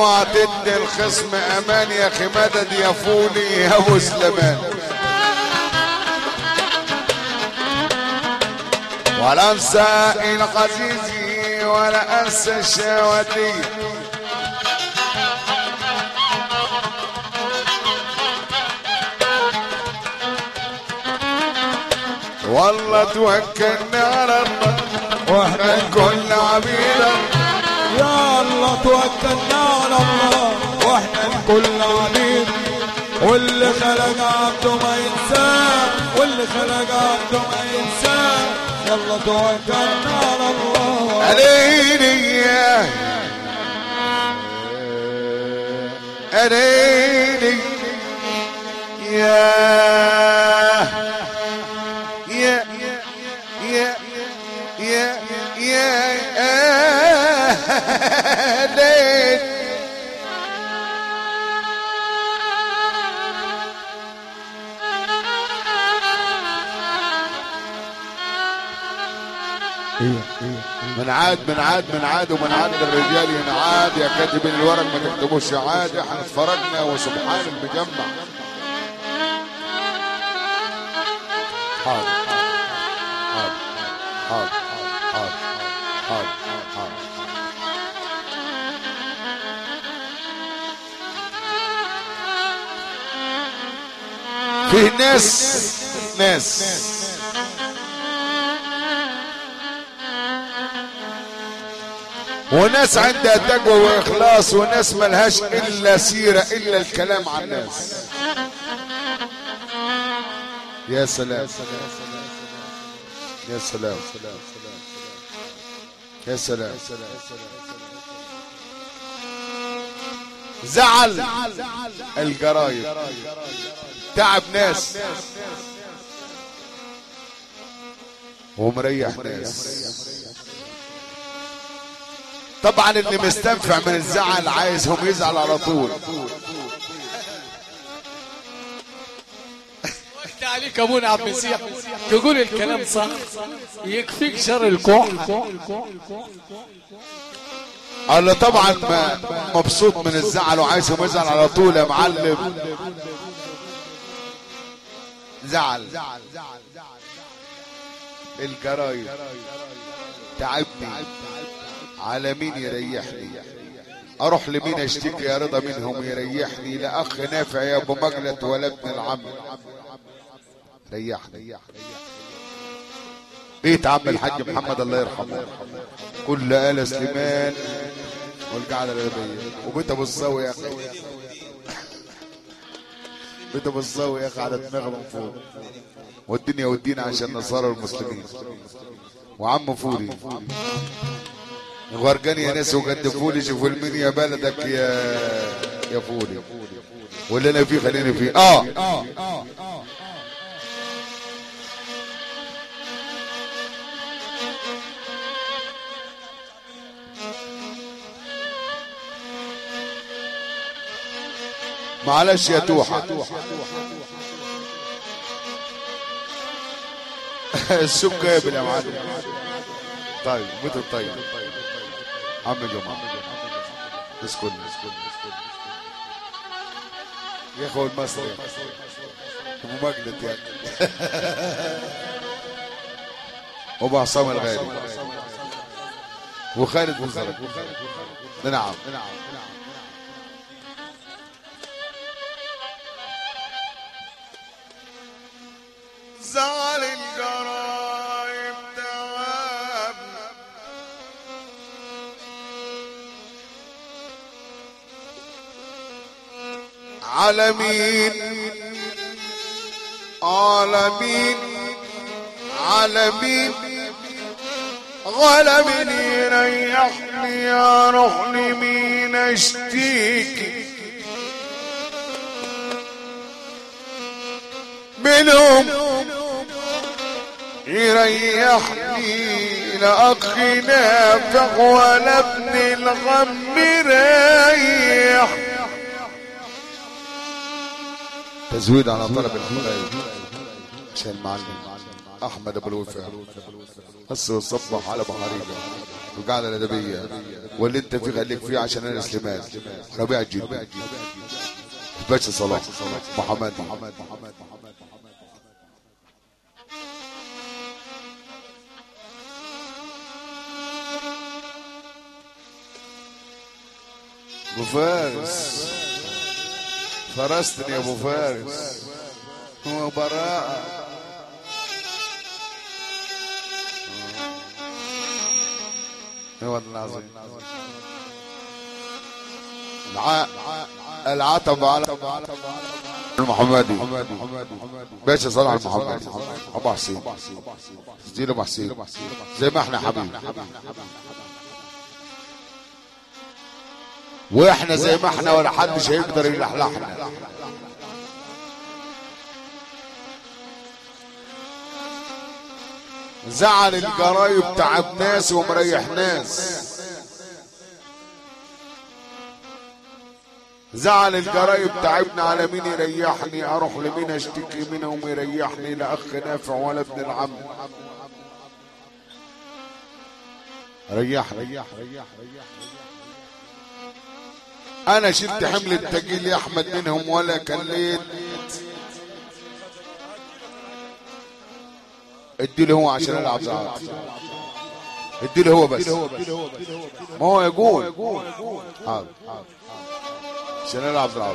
اوعى تدي الخصم امان يا اخي مدد يا فولي يا ابو سليمان ولا انسى العزيزي ولا انسى الشواتي والله توكلنا على الله واحنا كل عبيدا يا الله توكلنا على الله واحنا الكل عبيد واللي خلق عبده ما ينساه واللي خلق عبده ما ينساه يلا توكلنا على الله عليني يا عليني يا يا يا يا يا ليل من عاد من عاد من عاد ومن عاد الرجال ينعاد يا كاتبين الورق ما تكتبوش عاد احنا اتفرجنا وسبحان المجمع حاضر حاضر حاضر حاضر حاضر حاضر فيه ناس ناس وناس عندها تقوى واخلاص وناس ملهاش الا سيره الا الكلام عن الناس يا سلام يا سلام يا سلام زعل الجرايد تعب ناس ومريح ناس طبعا اللي مستنفع من الزعل عايزهم يزعل على طول وقت عليك ابونا عبد المسيح تقول الكلام صح يكفيك شر الكوع اللي طبعا ما مبسوط من الزعل وعايزهم يزعل على طول يا معلم زعل الجرايد تعبني على مين يريحني اروح لمين اشتكي يا رضا منهم يريحني لا اخ نافع يا ابو مجلد ولا ابن العم ريحني بيت عم الحاج محمد الله يرحمه كل آل سليمان والقعدة الأدبية وبيت أبو الصاوي يا أخي بيت أبو الصاوي يا أخي على دماغه من فوق والدنيا والدين عشان نصارى المسلمين وعم فولي غرقاني يا ناس وقدفولي شوفوا المين يا بلدك يا يا فولي واللي انا فيه خليني فيه اه معلش يا توحة السوق قابل يا معلم طيب مثل طيب عم جمعة اسكن اسكن يا اخو المصري ابو مجلد يعني ابو عصام الغالي وخالد بن زرق نعم نعم زعل الجرايم تعبنا على مين على مين على مين على مين يريحني يا روح لمين اشتيكي منهم يريحني لا اخ نافع ولا ابن الغم ريح تزويد على طلب الحبايب عشان المعلم احمد ابو الوفاء بس وصبح على بحريقه القاعدة الأدبية واللي انت فيه خليك فيه عشان انا سليمان ربيع جدا باشا صلاح محمد ابو فارس فرستني يا ابو فارس هو براءة اي والله العظيم الع... العتب على المحمدي باشا صلاح المحمدي ابو حسين زين ابو حسين زي ما احنا حبيبي واحنا زي ما احنا ولا حدش هيقدر يلحلحنا زعل الجرايب تعب ناس ومريح ناس زعل الجرايب تعبنا على مين يريحني اروح لمين اشتكي منهم يريحني لا اخ نافع ولا ابن العم ريح ريح ريح ريح انا شلت حمل التقيل يا احمد منهم ولا كليت اديله هو عشان العب زعل اديله هو بس ما هو يقول حاضر عشان العب زعل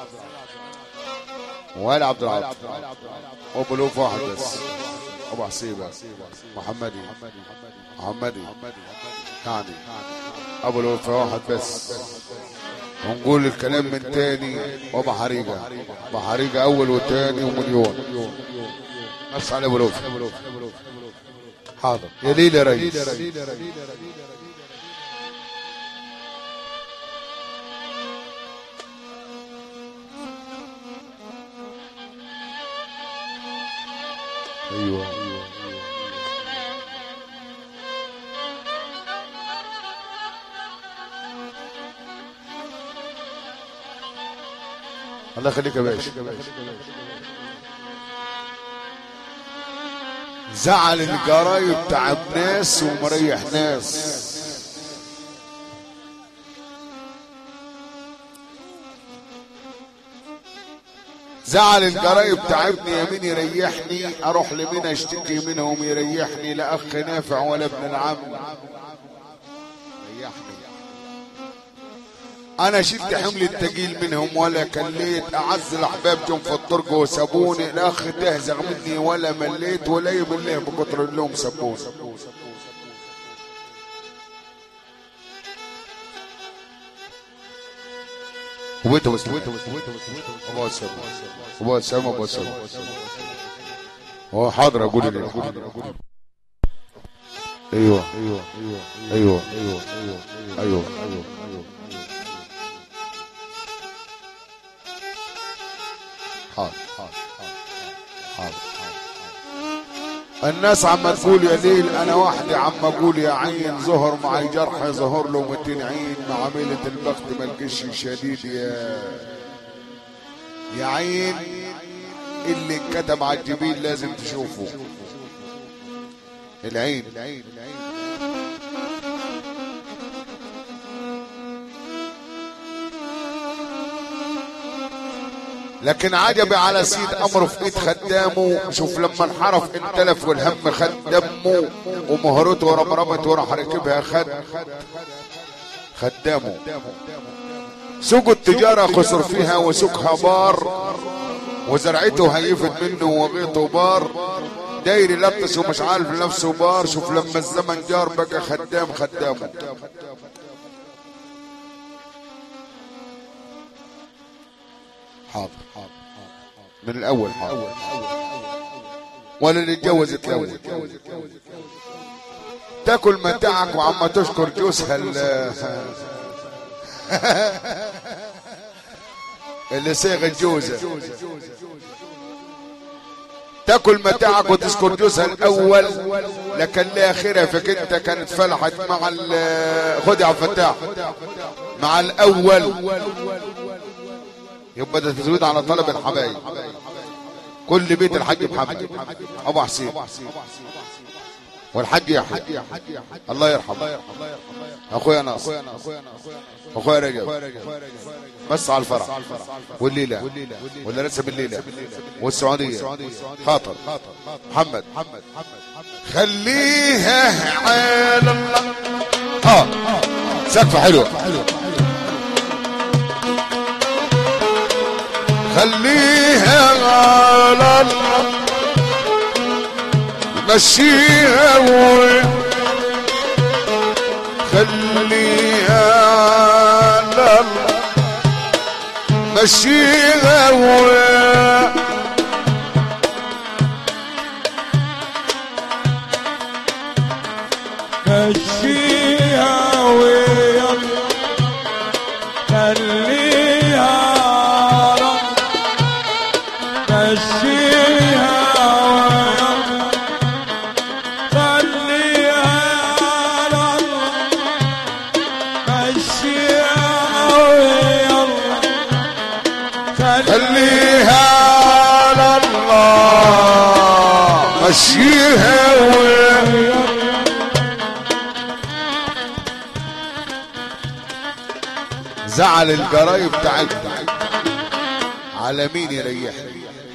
وين عبد العاطف ابو لوف واحد بس ابو حسيبه محمدي محمدي يعني ابو لوف واحد بس ونقول الكلام من تاني وابو حريقه ابو حريقه اول وتاني ومليون نفس على ابو لوف حاضر يا ليل يا ريس ايوه الله يخليك يا باشا زعل الجرايب تعب ناس ومريح ناس زعل الجرايب تعبني يا مين يريحني اروح لمين اشتكي منهم يريحني لا اخ نافع ولا ابن العم ريحني انا شلت حمل التقيل منهم ولا كليت اعز الاحباب جم في الطرق وسابوني الاخ تهزغ مني ولا مليت ولا يبليه بكتر اللوم سبوني ويتو بس ويتو بس ويتو بس ويتو ابو اسامه ابو اسامه ابو اسامه هو حاضر اقول لي ايوه ايوه ايوه ايوه ايوه ايوه ايوه ايوه حاضر حاضر حاضر الناس عم تقول يا ليل انا وحدي عم اقول يا عين ظهر معي جرح ظهر له 200 عين مع عميلة البخت ما القش شديد يا يا عين اللي انكتب على الجبين لازم تشوفه العين العين العين لكن عجبي على سيد امره في ايد خدامه شوف لما انحرف انتلف والهم خد دمه ومهرته ورمرمته وراح ركبها خد خدامه سوق التجارة خسر فيها وسوقها بار وزرعته هيفت منه وغيطه بار داير يلطس ومش عارف نفسه بار شوف لما الزمن جار بقى خدام خدامه حاضر حاضر من الاول حاضر ولا اللي اتجوز يتجوز تاكل متاعك وعما تشكر جوزها ال- اللي صيغ الجوزه تاكل متاعك وتذكر جوزها الاول لكن الاخره فيك انت كانت فلحت مع ال- خد يا عبد الفتاح مع الاول يبقى ده تزويد على طلب الحبايب كل بيت الحاج محمد ابو حسين والحاج يحيى الله يرحمه اخويا ناصر اخويا رجب بس على الفرح والليله ولا رسم الليله والسعوديه خاطر محمد خليها على الله اه سقفه حلوه خليها على الله مشيها و خليها على الله مشيها و مشيها ويلا خليها رب مشيها ويلا خليها رب مشيها ويلا خليها على الله مشيها و زعل الجرايب تعبنا على مين يريحني